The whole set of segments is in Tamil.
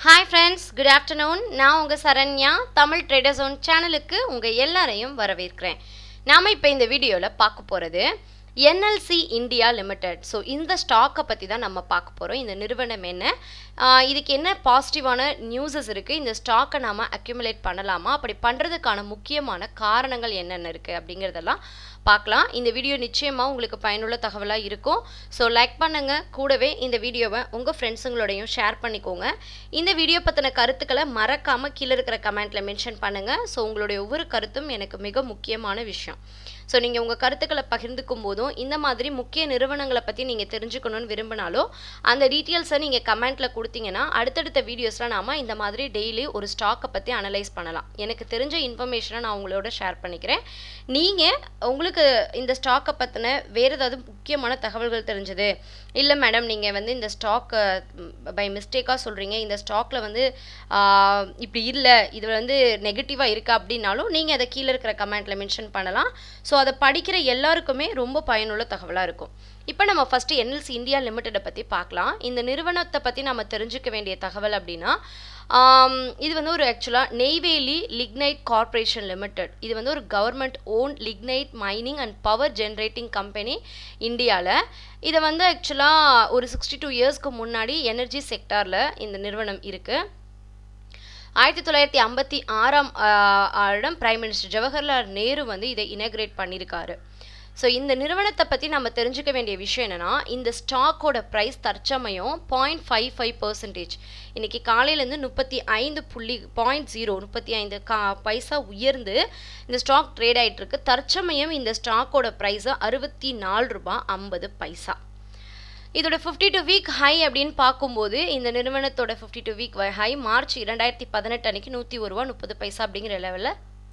ஹாய் ஃப்ரெண்ட்ஸ் குட் ஆஃப்டர்நூன் நான் உங்கள் சரண்யா தமிழ் ட்ரேடர் ஜோன் சேனலுக்கு உங்கள் எல்லாரையும் வரவேற்கிறேன் நாம் இப்போ இந்த வீடியோவில் பார்க்க போகிறது என்எல்சி இந்தியா லிமிடெட் ஸோ இந்த ஸ்டாக்கை பற்றி தான் நம்ம பார்க்க போகிறோம் இந்த நிறுவனம் என்ன ஆஹ் இதுக்கு என்ன பாசிட்டிவான நியூஸஸ் இருக்குது இந்த ஸ்டாக்கை நாம் அக்யூமுலேட் பண்ணலாமா அப்படி பண்ணுறதுக்கான முக்கியமான காரணங்கள் என்னென்ன இருக்குது அப்படிங்கிறதெல்லாம் பார்க்கலாம் இந்த வீடியோ நிச்சயமாக உங்களுக்கு பயனுள்ள தகவலாக இருக்கும் ஸோ லைக் பண்ணுங்கள் கூடவே இந்த வீடியோவை உங்கள் ஃப்ரெண்ட்ஸுங்களோடையும் ஷேர் பண்ணிக்கோங்க இந்த வீடியோ பற்றின கருத்துக்களை மறக்காமல் கீழே இருக்கிற கமெண்ட்டில் மென்ஷன் பண்ணுங்கள் ஸோ உங்களுடைய ஒவ்வொரு கருத்தும் எனக்கு மிக முக்கியமான விஷயம் ஸோ நீங்கள் உங்கள் கருத்துக்களை பகிர்ந்துக்கும் போதும் இந்த மாதிரி முக்கிய நிறுவனங்களை பற்றி நீங்கள் தெரிஞ்சுக்கணும்னு விரும்பினாலோ அந்த டீட்டெயில்ஸை நீங்கள் கமெண்ட்டில் கொடுத்தீங்கன்னா அடுத்தடுத்த வீடியோஸில் நாம் இந்த மாதிரி டெய்லி ஒரு ஸ்டாக்கை பற்றி அனலைஸ் பண்ணலாம் எனக்கு தெரிஞ்ச இன்ஃபர்மேஷனை நான் உங்களோட ஷேர் பண்ணிக்கிறேன் நீங்கள் உங்களுக்கு இந்த ஸ்டாக்கை பற்றின வேறு ஏதாவது முக்கியமான தகவல்கள் தெரிஞ்சது இல்லை மேடம் நீங்கள் வந்து இந்த ஸ்டாக்கை பை மிஸ்டேக்காக சொல்கிறீங்க இந்த ஸ்டாக்கில் வந்து ஆஹ், இப்படி இல்லை இது வந்து நெகட்டிவாக இருக்குது அப்படின்னாலும் நீங்கள் அதை கீழே இருக்கிற கமெண்ட்டில் மென்ஷன் பண்ணலாம் ஸோ அதை படிக்கிற எல்லாருக்குமே ரொம்ப பயனுள்ள தகவலாக இருக்கும் இப்போ நம்ம ஃபஸ்ட்டு என்எல்சி இந்தியா லிமிட்டெடை பற்றி பார்க்கலாம் இந்த நிறுவனத்தை பற்றி நம்ம தெரிஞ்சுக்க வேண்டிய தகவல் அப்படின்னா ஆம், இது வந்து ஒரு ஆக்சுவலாக நெய்வேலி லிக்னைட் கார்ப்பரேஷன் லிமிடெட் இது வந்து ஒரு government own lignite mining and power generating company இந்தியாவில் இதை வந்து ஆக்சுவலாக ஒரு சிக்ஸ்டி டூ இயர்ஸ்க்கு முன்னாடி எனர்ஜி செக்டாரில் இந்த நிறுவனம் இருக்குது ஆயிரத்தி தொள்ளாயிரத்தி ஐம்பத்தி ஆறாம் ஆஹ், ஆயிரம் பிரைம் மினிஸ்டர் ஜவஹர்லால் நேரு வந்து இதை இனகிரேட் பண்ணியிருக்காரு ஸோ இந்த நிறுவனத்தை பற்றி நம்ம தெரிஞ்சுக்க வேண்டிய விஷயம் என்னென்னா இந்த ஸ்டாக்கோட ப்ரைஸ் தற்சமயம் பாயிண்ட் ஃபைவ் ஃபைவ் பர்சன்டேஜ் இன்றைக்கி காலையிலேருந்து முப்பத்தி ஐந்து புள்ளி பாயிண்ட் ஜீரோ முப்பத்தி ஐந்து கா பைசா உயர்ந்து இந்த ஸ்டாக் ட்ரேட் ஆயிட்டு இருக்கு தற்சமயம் இந்த ஸ்டாக்கோட ப்ரைஸு அறுபத்தி நாலு ரூபாய் ஐம்பது பைசா இதோட ஃபிஃப்டி டூ வீக் ஹை அப்படின்னு பார்க்கும்போது இந்த நிறுவனத்தோட fifty two week high March இரண்டாயிரத்தி பதினெட்டு அன்னைக்கு நூற்றி ஒரு ரூபா முப்பது பைசா அப்படிங்கிற லெவலில்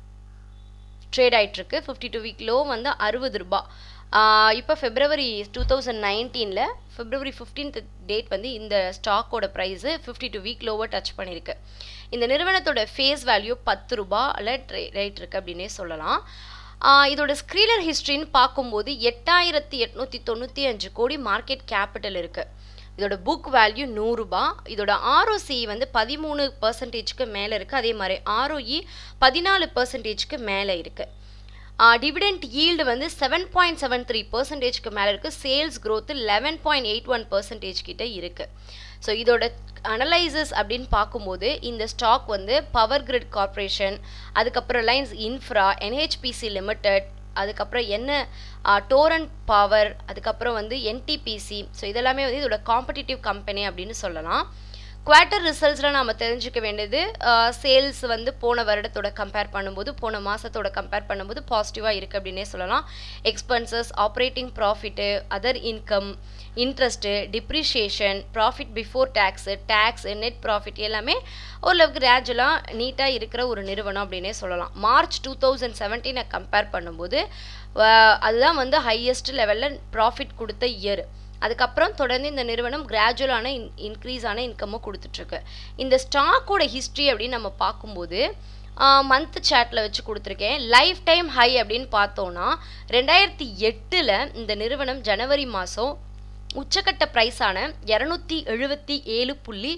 ட்ரேட் ஆயிட்டிருக்கு ஃபிஃப்டி டூ வீக் லோ வந்து அறுபது ரூபா இப்போ ஃபெப்ரவரி டூ தௌசண்ட் நைன்டீனில் ஃபெப்ரவரி ஃபிஃப்டீன்த் டேட் வந்து இந்த ஸ்டாக்கோட ப்ரைஸு ஃபிஃப்டி டூ வீக் லோவை டச் பண்ணியிருக்கு இந்த நிறுவனத்தோட ஃபேஸ் வேல்யூ பத்து ரூபாயில் ட்ரே ரேட் இருக்குது அப்படின்னே சொல்லலாம் ஆஹ் இதோட ஸ்க்ரீலர் ஹிஸ்ட்ரின்னு பார்க்கும்போது எட்டாயிரத்தி எட்நூற்றி தொண்ணூற்றி அஞ்சு கோடி மார்க்கெட் கேபிட்டல் இருக்குது இதோட புக் வேல்யூ நூறுரூபா இதோட ஆர்ஓசி வந்து பதிமூணு பர்சன்டேஜ்க்கு மேலே இருக்குது அதே மாதிரி ஆர்ஓஇ பதினாலு பர்சன்டேஜ்க்கு மேலே இருக்குது டிவிடெண்ட் ஈல்டு வந்து செவன் பாயிண்ட் செவன் த்ரீ பர்சன்டேஜ்க்கு மேலே இருக்குது sales growth eleven point eight one percentage கிட்ட இருக்குது ஸோ இதோட அனலைசஸ் அப்படின்னு பார்க்கும்போது இந்த ஸ்டாக் வந்து பவர் கிரிட் கார்ப்பரேஷன் அதுக்கப்புறம் ரிலையன்ஸ் இன்ஃப்ரா என்ஹெச்பிசி லிமிடெட் அதுக்கப்புறம் என்ன டோரண்ட் பவர் அதுக்கப்புறம் வந்து என்டிபிசி ஸோ இதெல்லாமே வந்து இதோட காம்படிட்டிவ் கம்பெனி அப்படின்னு சொல்லலாம் குவார்ட்டர் ரிசல்ட்ஸில் நம்ம தெரிஞ்சுக்க வேண்டியது சேல்ஸ் வந்து போன வருடத்தோட கம்பேர் பண்ணும்போது போன மாதத்தோட கம்பேர் பண்ணும்போது பாசிட்டிவாக இருக்குது அப்படின்னே சொல்லலாம் expenses operating profit other income interest depreciation profit before tax tax net profit எல்லாமே ஓரளவுக்கு கிராஜுவலாக நீட்டாக இருக்கிற ஒரு நிறுவனம் அப்படின்னே சொல்லலாம் மார்ச் டூ தௌசண்ட் செவன்டீனை கம்பேர் பண்ணும்போது அஹ், அதுதான் வந்து ஹையஸ்ட் லெவலில் ப்ராஃபிட் கொடுத்த இயர் அதுக்கப்புறம் தொடர்ந்து இந்த நிறுவனம் கிராஜுவலான இன் இன்க்ரீஸ் ஆன இன்கம்மும் கொடுத்துட்ருக்கு இந்த ஸ்டாக்கோட ஹிஸ்ட்ரி அப்படின்னு நம்ம பார்க்கும்போது மந்த் சார்ட்டில் வச்சு கொடுத்துருக்கேன் லைஃப் டைம் ஹை அப்படின்னு பார்த்தோன்னா ரெண்டாயிரத்தி எட்டில் இந்த நிறுவனம் ஜனவரி மாதம் உச்சக்கட்ட ப்ரைஸான இரநூத்தி எழுபத்தி ஏழு புள்ளி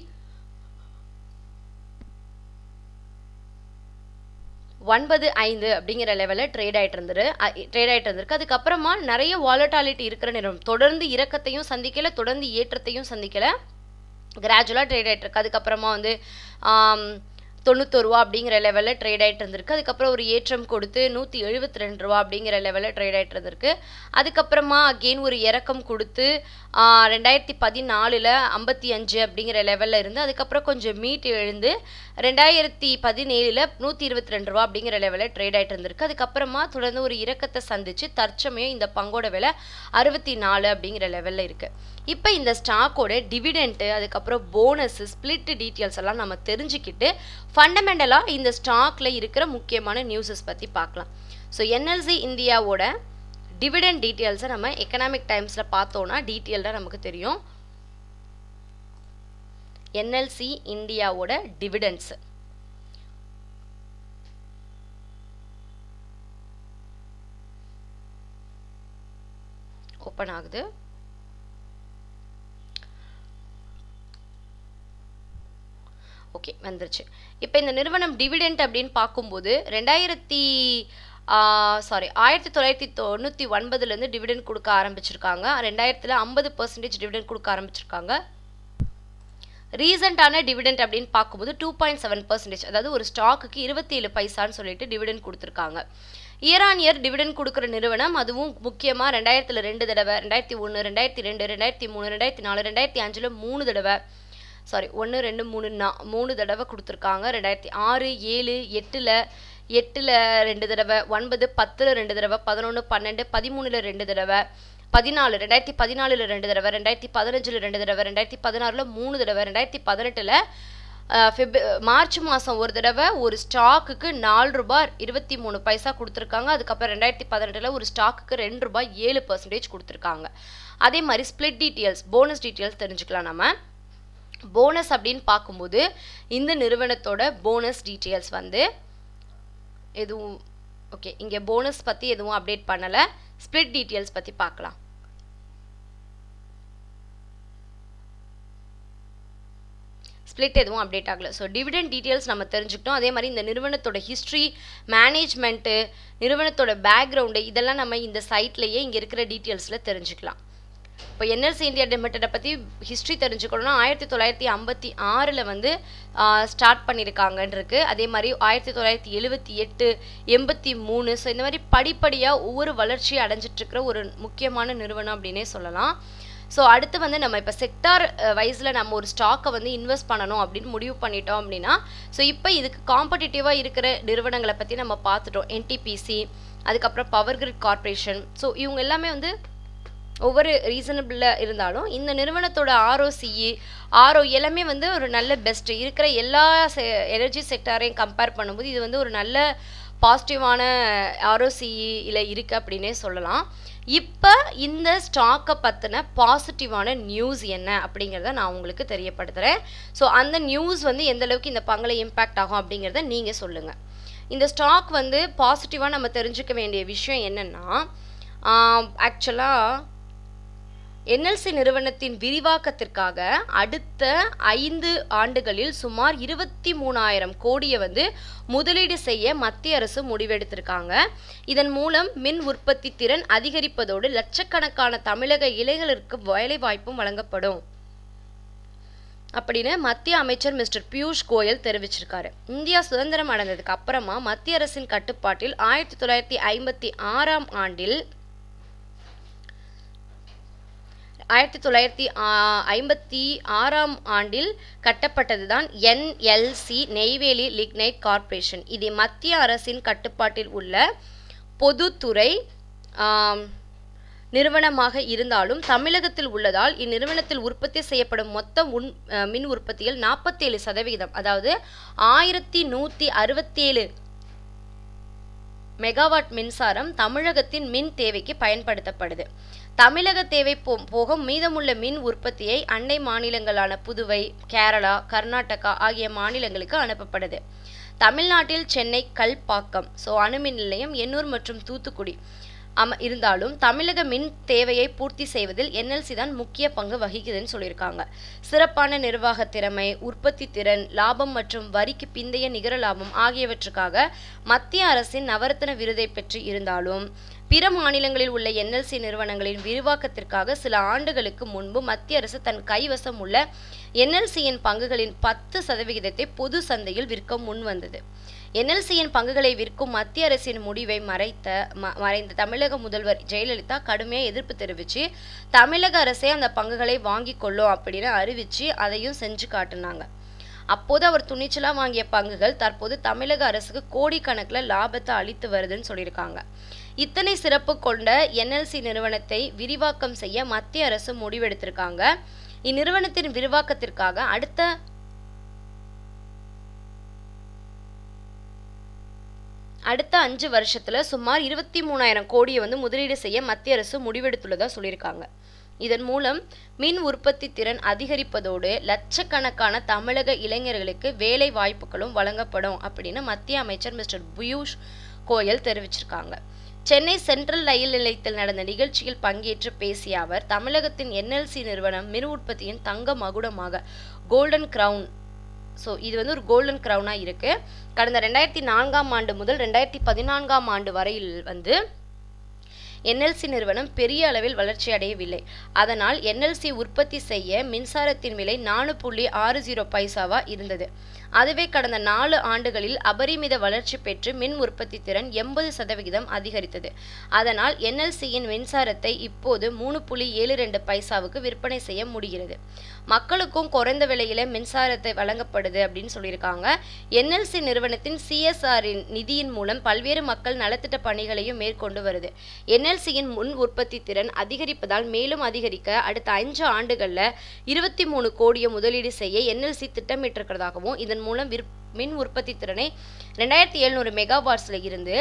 ஒன்பது ஐந்து அப்படிங்கிற லெவலில் ட்ரேட் ஆகிட்டு இருந்துரு ட்ரேட் ஆகிட்டு இருந்திருக்கு அதுக்கப்புறமா நிறைய வாலட்டாலிட்டி இருக்கிற நிறுவனம் தொடர்ந்து இறக்கத்தையும் சந்திக்கல தொடர்ந்து ஏற்றத்தையும் சந்திக்கல கிராஜுவலாக ட்ரேட் ஆகிட்டு இருக்கு அதுக்கப்புறமா வந்து ஆம், தொண்ணூத்தொரு ரூபா அப்படிங்கிற லெவலில் ட்ரேட் ஆகிட்டு இருந்திருக்கு அதுக்கப்புறம் ஒரு ஏற்றம் கொடுத்து நூற்றி எழுபத்தி ரெண்டு ரூபா அப்படிங்கிற லெவலில் ட்ரேட் ஆகிட்டு இருந்திருக்கு அதுக்கப்புறமா அகெயின் ஒரு இறக்கம் கொடுத்து ஆ, ரெண்டாயிரத்தி பதினாலில் ஐம்பத்தி அஞ்சு அப்படிங்கிற லெவலில் இருந்து அதுக்கப்புறம் கொஞ்சம் மீட் எழுந்து ரெண்டாயிரத்தி பதினேழில் நூற்றி இருபத்தி ரெண்டு ரூபா அப்படிங்கிற லெவலில் ட்ரேட் ஆகிட்டு இருந்திருக்கு அதுக்கப்புறமா தொடர்ந்து ஒரு இறக்கத்தை சந்திச்சு தற்சமயம் இந்த பங்கோட விலை அறுபத்தி நாலு அப்படிங்கிற லெவலில் இருக்குது இப்போ இந்த ஸ்டாக்கோட டிவிடெண்ட்டு அதுக்கப்புறம் போனஸ் ஸ்பிளிட் டீட்டெயில்ஸ் எல்லாம் நம்ம தெரிஞ்சுக்கிட்டு ஃபண்டமெண்டலாக இந்த ஸ்டாக்கில் இருக்கிற முக்கியமான நியூஸஸ் பற்றி பார்க்கலாம் ஸோ என்எல்சி இந்தியாவோட டிவிடெண்ட் டீட்டெயில்ஸை நம்ம எக்கனாமிக் டைம்ஸில் பார்த்தோன்னா டீட்டெயில்டாக நமக்கு தெரியும் என்எல்சி இந்தியாவோட டிவிடெண்ட்ஸ் ஓப்பன் ஆகுது ஓகே வந்துருச்சு இப்போ இந்த நிறுவனம் டிவிடெண்ட் அப்படின்னு பார்க்கும்போது ரெண்டாயிரத்தி சாரி ஆயிரத்தி தொள்ளாயிரத்தி தொண்ணூற்றி ஒன்பதுலேருந்து டிவிடெண்ட் கொடுக்க ஆரம்பிச்சிருக்காங்க ரெண்டாயிரத்தில் ஐம்பது பர்சன்டேஜ் டிவிடெண்ட் கொடுக்க ஆரம்பிச்சிருக்காங்க ரீசெண்டான டிவிடெண்ட் அப்படின்னு பார்க்கும்போது டூ பாயிண்ட் செவன் பர்சன்டேஜ் அதாவது ஒரு ஸ்டாக்குக்கு இருபத்தி ஏழு பைசான்னு சொல்லிட்டு டிவிடெண்ட் கொடுத்துருக்காங்க இயர் ஆன் இயர் டிவிடெண்ட் கொடுக்குற நிறுவனம் அதுவும் முக்கியமாக ரெண்டாயிரத்தில் ரெண்டு தடவை ரெண்டாயிரத்தி ஒன்று ரெண்டாயிரத்தி ரெண்டு ரெண்டாயிரத்தி மூணு ரெண்டாயிரத்தி நாலு ரெண்டாயிரத்தி அஞ்சில் மூணு தடவை சாரி ஒன்று ரெண்டு மூணு நா மூணு தடவை கொடுத்துருக்காங்க ரெண்டாயிரத்தி ஆறு ஏழு எட்டில் எட்டில் ரெண்டு தடவை ஒன்பது பத்தில் ரெண்டு தடவை பதினொன்று பன்னெண்டு பதிமூணில் ரெண்டு தடவை பதினாலு ரெண்டாயிரத்தி பதினாலில் ரெண்டு தடவை ரெண்டாயிரத்தி பதினஞ்சில் ரெண்டு தடவை ரெண்டாயிரத்தி பதினாறில் மூணு தடவை ரெண்டாயிரத்தி பதினெட்டில் ஃபெப் மார்ச் மாதம் ஒரு தடவை ஒரு ஸ்டாக்குக்கு நாலு ரூபாய் இருபத்தி மூணு பைசா கொடுத்துருக்காங்க அதுக்கப்புறம் ரெண்டாயிரத்தி பதினெட்டில் ஒரு ஸ்டாக்குக்கு ரெண்டு ரூபாய் ஏழு பர்சன்டேஜ் கொடுத்துருக்காங்க அதே மாதிரி ஸ்ப்ளிட் டீட்டெயில்ஸ் போனஸ் டீட்டெயில்ஸ் தெரிஞ்சுக்கலாம் நம்ம போனஸ் அப்படின்னு பார்க்கும்போது இந்த நிறுவனத்தோட போனஸ் டீட்டெயில்ஸ் வந்து எதுவும் ஓகே இங்கே போனஸ் பற்றி எதுவும் அப்டேட் பண்ணலை ஸ்ப்ளிட் டீட்டெயில்ஸ் பற்றி பார்க்கலாம் ஸ்ப்ளிட் எதுவும் அப்டேட் ஆகலை ஸோ டிவிடெண்ட் டீட்டெயில்ஸ் நம்ம தெரிஞ்சுக்கிட்டோம் அதே மாதிரி இந்த நிறுவனத்தோட ஹிஸ்ட்ரி மேனேஜ்மெண்ட்டு நிறுவனத்தோட பேக்ரவுண்டு இதெல்லாம் நம்ம இந்த சைட்லேயே இங்கே இருக்கிற டீட்டெயில்ஸில் தெரிஞ்சுக்கலாம் இப்போ என்எல்சி இந்தியா லிமிட்டடை பற்றி ஹிஸ்ட்ரி தெரிஞ்சுக்கணும்னா ஆயிரத்தி தொள்ளாயிரத்தி ஐம்பத்தி ஆறில் வந்து ஸ்டார்ட் பண்ணியிருக்காங்கன்னு இருக்கு அதே மாதிரி ஆயிரத்தி தொள்ளாயிரத்தி எழுபத்தி எட்டு எண்பத்தி மூணு ஸோ இந்த மாதிரி படிப்படியாக ஒவ்வொரு வளர்ச்சி அடைஞ்சிட்ருக்கிற ஒரு முக்கியமான நிறுவனம் அப்படின்னே சொல்லலாம் ஸோ அடுத்து வந்து நம்ம இப்போ செக்டார் வைஸில் நம்ம ஒரு ஸ்டாக்கை வந்து இன்வெஸ்ட் பண்ணணும் அப்படின்னு முடிவு பண்ணிட்டோம் அப்படின்னா ஸோ இப்போ இதுக்கு காம்படிட்டிவாக இருக்கிற நிறுவனங்களை பற்றி நம்ம பார்த்துட்டோம் என்டிபிசி அதுக்கப்புறம் பவர் கிரிட் கார்பரேஷன் ஸோ இவங்க எல்லாமே வந்து ஒவ்வொரு ரீசனபிளாக இருந்தாலும் இந்த நிறுவனத்தோட ஆர்ஓசிஇ ஆர்ஓ எல்லாமே வந்து ஒரு நல்ல பெஸ்ட்டு இருக்கிற எல்லா செ எனர்ஜி செக்டாரையும் கம்பேர் பண்ணும்போது இது வந்து ஒரு நல்ல பாசிட்டிவான ஆர்ஓசிஇயில் இருக்குது அப்படின்னே சொல்லலாம் இப்போ இந்த ஸ்டாக்கை பற்றின பாசிட்டிவான நியூஸ் என்ன அப்படிங்கிறத நான் உங்களுக்கு தெரியப்படுத்துகிறேன் ஸோ அந்த நியூஸ் வந்து எந்த அளவுக்கு இந்த பங்கில் இம்பேக்ட் ஆகும் அப்படிங்கிறத நீங்கள் சொல்லுங்கள் இந்த ஸ்டாக் வந்து பாசிட்டிவாக நம்ம தெரிஞ்சுக்க வேண்டிய விஷயம் என்னென்னா ஆக்சுவலாக என்எல்சி நிறுவனத்தின் விரிவாக்கத்திற்காக அடுத்த ஐந்து ஆண்டுகளில் சுமார் இருபத்தி மூணாயிரம் கோடியை வந்து முதலீடு செய்ய மத்திய அரசு முடிவெடுத்திருக்காங்க இதன் மூலம் மின் உற்பத்தி திறன் அதிகரிப்பதோடு லட்சக்கணக்கான தமிழக இளைஞர்களுக்கு வேலை வாய்ப்பும் வழங்கப்படும் அப்படின்னு மத்திய அமைச்சர் மிஸ்டர் பியூஷ் கோயல் தெரிவிச்சிருக்காரு இந்தியா சுதந்திரம் அடைந்ததுக்கு அப்புறமா மத்திய அரசின் கட்டுப்பாட்டில் ஆயிரத்தி தொள்ளாயிரத்தி ஐம்பத்தி ஆறாம் ஆண்டில் ஆயிரத்தி தொள்ளாயிரத்தி ஐம்பத்தி ஆறாம் ஆண்டில் கட்டப்பட்டது தான் என்எல்சி நெய்வேலி லிக்னைட் கார்ப்பரேஷன் இது மத்திய அரசின் கட்டுப்பாட்டில் உள்ள பொதுத்துறை நிறுவனமாக இருந்தாலும் தமிழகத்தில் உள்ளதால் இந்நிறுவனத்தில் உற்பத்தி செய்யப்படும் மொத்த உன் மின் உற்பத்தியில் நாற்பத்தேழு சதவிகிதம் அதாவது ஆயிரத்தி நூற்றி அறுபத்தேழு மெகாவாட் மின்சாரம் தமிழகத்தின் மின் தேவைக்கு பயன்படுத்தப்படுது தமிழக தேவை போ போக மீதமுள்ள மின் உற்பத்தியை அண்டை மாநிலங்களான புதுவை கேரளா கர்நாடகா ஆகிய மாநிலங்களுக்கு அனுப்பப்படுது தமிழ்நாட்டில் சென்னை கல்பாக்கம் ஸோ அணுமின் நிலையம் எண்ணூர் மற்றும் தூத்துக்குடி அம இருந்தாலும் தமிழக மின் தேவையை பூர்த்தி செய்வதில் என்எல்சி தான் முக்கிய பங்கு வகிக்குதுன்னு சொல்லியிருக்காங்க சிறப்பான நிர்வாக திறமை உற்பத்தி திறன் லாபம் மற்றும் வரிக்கு பிந்தைய நிகர லாபம் ஆகியவற்றுக்காக மத்திய அரசின் நவரத்ன விருதை பெற்று இருந்தாலும் பிற மாநிலங்களில் உள்ள என்எல்சி நிறுவனங்களின் விரிவாக்கத்திற்காக சில ஆண்டுகளுக்கு முன்பு மத்திய அரசு தன் கைவசம் உள்ள என்எல்சியின் பங்குகளின் பத்து சதவிகிதத்தை பொது சந்தையில் விற்க முன் வந்தது என்எல்சியின் பங்குகளை விற்கும் மத்திய அரசின் முடிவை மறைத்த மறைந்த தமிழக முதல்வர் ஜெயலலிதா கடுமையாக எதிர்ப்பு தெரிவித்து தமிழக அரசே அந்த பங்குகளை வாங்கி கொள்ளும் அப்படின்னு அறிவித்து அதையும் செஞ்சு காட்டினாங்க அப்போது அவர் துணிச்சலாக வாங்கிய பங்குகள் தற்போது தமிழக அரசுக்கு கோடிக்கணக்கில் லாபத்தை அளித்து வருதுன்னு சொல்லியிருக்காங்க இத்தனை சிறப்பு கொண்ட என்எல்சி நிறுவனத்தை விரிவாக்கம் செய்ய மத்திய அரசு முடிவெடுத்திருக்காங்க இந்நிறுவனத்தின் விரிவாக்கத்திற்காக அடுத்த அடுத்த அஞ்சு வருஷத்துல சுமார் இருபத்தி மூணாயிரம் கோடியை வந்து முதலீடு செய்ய மத்திய அரசு முடிவெடுத்துள்ளதா சொல்லியிருக்காங்க இதன் மூலம் மின் உற்பத்தி திறன் அதிகரிப்பதோடு லட்சக்கணக்கான தமிழக இளைஞர்களுக்கு வேலை வாய்ப்புகளும் வழங்கப்படும் அப்படின்னு மத்திய அமைச்சர் மிஸ்டர் பியூஷ் கோயல் தெரிவிச்சிருக்காங்க சென்னை சென்ட்ரல் ரயில் நிலையத்தில் நடந்த நிகழ்ச்சியில் பங்கேற்று பேசிய அவர் தமிழகத்தின் என்எல்சி நிறுவனம் மின் உற்பத்தியின் தங்க மகுடமாக கோல்டன் கிரவுன் ஸோ இது வந்து ஒரு கோல்டன் க்ரௌனாக இருக்குது கடந்த ரெண்டாயிரத்தி நான்காம் ஆண்டு முதல் ரெண்டாயிரத்தி பதினான்காம் ஆண்டு வரையில் வந்து என்எல்சி நிறுவனம் பெரிய அளவில் வளர்ச்சி அடையவில்லை அதனால் என்எல்சி உற்பத்தி செய்ய மின்சாரத்தின் விலை நாலு புள்ளி ஆறு ஜீரோ பைசாவா இருந்தது அதுவே கடந்த நாலு ஆண்டுகளில் அபரிமித வளர்ச்சி பெற்று மின் உற்பத்தி திறன் எண்பது சதவிகிதம் அதிகரித்தது அதனால் என்எல்சியின் மின்சாரத்தை இப்போது மூணு புள்ளி ஏழு ரெண்டு பைசாவுக்கு விற்பனை செய்ய முடிகிறது மக்களுக்கும் குறைந்த விலையில மின்சாரத்தை வழங்கப்படுது அப்படின்னு சொல்லியிருக்காங்க என்எல்சி நிறுவனத்தின் சிஎஸ்ஆரின் நிதியின் மூலம் பல்வேறு மக்கள் நலத்திட்ட பணிகளையும் மேற்கொண்டு வருது என்எல்சியின் முன் உற்பத்தி திறன் அதிகரிப்பதால் மேலும் அதிகரிக்க அடுத்த அஞ்சு ஆண்டுகளில் இருபத்தி மூணு கோடியை முதலீடு செய்ய என்எல்சி திட்டமிட்டிருக்கிறதாகவும் இதன் மூலம் விற் மின் உற்பத்தி திறனை ரெண்டாயிரத்தி எழுநூறு மெகாவாட்ஸ்ல இருந்து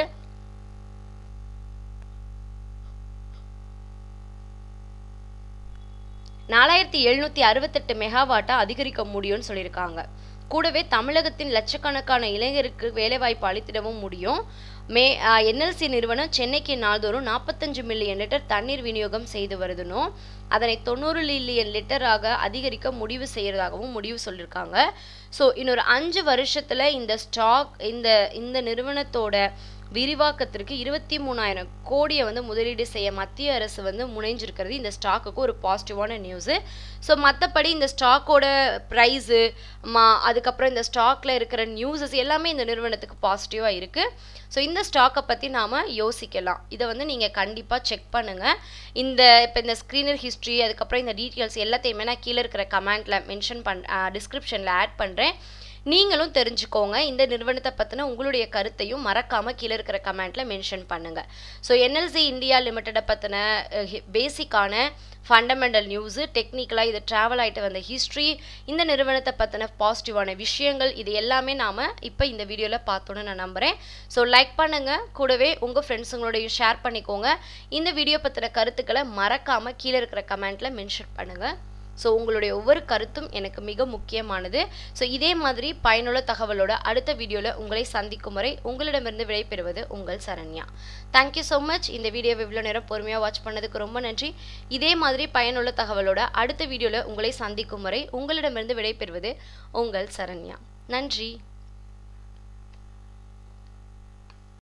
நாலாயிரத்தி எழுநூற்றி அறுபத்தெட்டு மெகாவாட்டா அதிகரிக்க முடியும்னு சொல்லியிருக்காங்க கூடவே தமிழகத்தின் லட்சக்கணக்கான இளைஞருக்கு வேலைவாய்ப்பு அளித்திடவும் முடியும் மே என்எல்சி நிறுவனம் சென்னைக்கு நாள்தோறும் நாற்பத்தஞ்சு மில்லியன் லிட்டர் தண்ணீர் விநியோகம் செய்து வருதுனும் அதனை தொண்ணூறு மில்லியன் லிட்டராக அதிகரிக்க முடிவு செய்யறதாகவும் முடிவு சொல்லியிருக்காங்க ஸோ இன்னொரு அஞ்சு வருஷத்துல இந்த ஸ்டாக் இந்த இந்த நிறுவனத்தோட விரிவாக்கத்திற்கு இருபத்தி மூணாயிரம் கோடியை வந்து முதலீடு செய்ய மத்திய அரசு வந்து முனைஞ்சிருக்கிறது இந்த ஸ்டாக்குக்கு ஒரு பாசிட்டிவான நியூஸு ஸோ மற்றபடி இந்த ஸ்டாக்கோட ப்ரைஸு மா அதுக்கப்புறம் இந்த ஸ்டாக்கில் இருக்கிற நியூஸஸ் எல்லாமே இந்த நிறுவனத்துக்கு பாசிட்டிவாக இருக்குது ஸோ இந்த ஸ்டாக்கை பற்றி நாம் யோசிக்கலாம் இதை வந்து நீங்கள் கண்டிப்பாக செக் பண்ணுங்கள் இந்த இப்போ இந்த ஸ்க்ரீனர் ஹிஸ்ட்ரி அதுக்கப்புறம் இந்த டீட்டெயில்ஸ் எல்லாத்தையுமே நான் கீழே இருக்கிற கமெண்ட்டில் மென்ஷன் பண் டிஸ்கிரிப்ஷனில் ஆட் பண்ணுறேன் நீங்களும் தெரிஞ்சுக்கோங்க இந்த நிறுவனத்தை பற்றின உங்களுடைய கருத்தையும் மறக்காமல் கீழே இருக்கிற கமெண்ட்டில் மென்ஷன் பண்ணுங்கள் ஸோ என்எல்சி இந்தியா லிமிட்டடை பற்றின பேசிக்கான ஃபண்டமெண்டல் நியூஸு டெக்னிக்கலாக இது ட்ராவல் ஆகிட்டு வந்த ஹிஸ்ட்ரி இந்த நிறுவனத்தை பற்றின பாசிட்டிவான விஷயங்கள் இது எல்லாமே நாம் இப்போ இந்த வீடியோவில் பார்த்தோன்னு நான் நம்புகிறேன் ஸோ லைக் பண்ணுங்கள் கூடவே உங்கள் ஃப்ரெண்ட்ஸுங்களோடையும் ஷேர் பண்ணிக்கோங்க இந்த வீடியோ பற்றின கருத்துக்களை மறக்காமல் கீழே இருக்கிற கமெண்ட்டில் மென்ஷன் பண்ணுங்கள் ஸோ உங்களுடைய ஒவ்வொரு கருத்தும் எனக்கு மிக முக்கியமானது ஸோ இதே மாதிரி பயனுள்ள தகவலோட அடுத்த வீடியோவில் உங்களை சந்திக்கும் வரை உங்களிடமிருந்து விடைபெறுவது உங்கள் சரண்யா தேங்க்யூ ஸோ மச் இந்த வீடியோவை இவ்வளோ நேரம் பொறுமையாக வாட்ச் பண்ணதுக்கு ரொம்ப நன்றி இதே மாதிரி பயனுள்ள தகவலோட அடுத்த வீடியோவில் உங்களை சந்திக்கும் வரை உங்களிடமிருந்து விடைபெறுவது உங்கள் சரண்யா நன்றி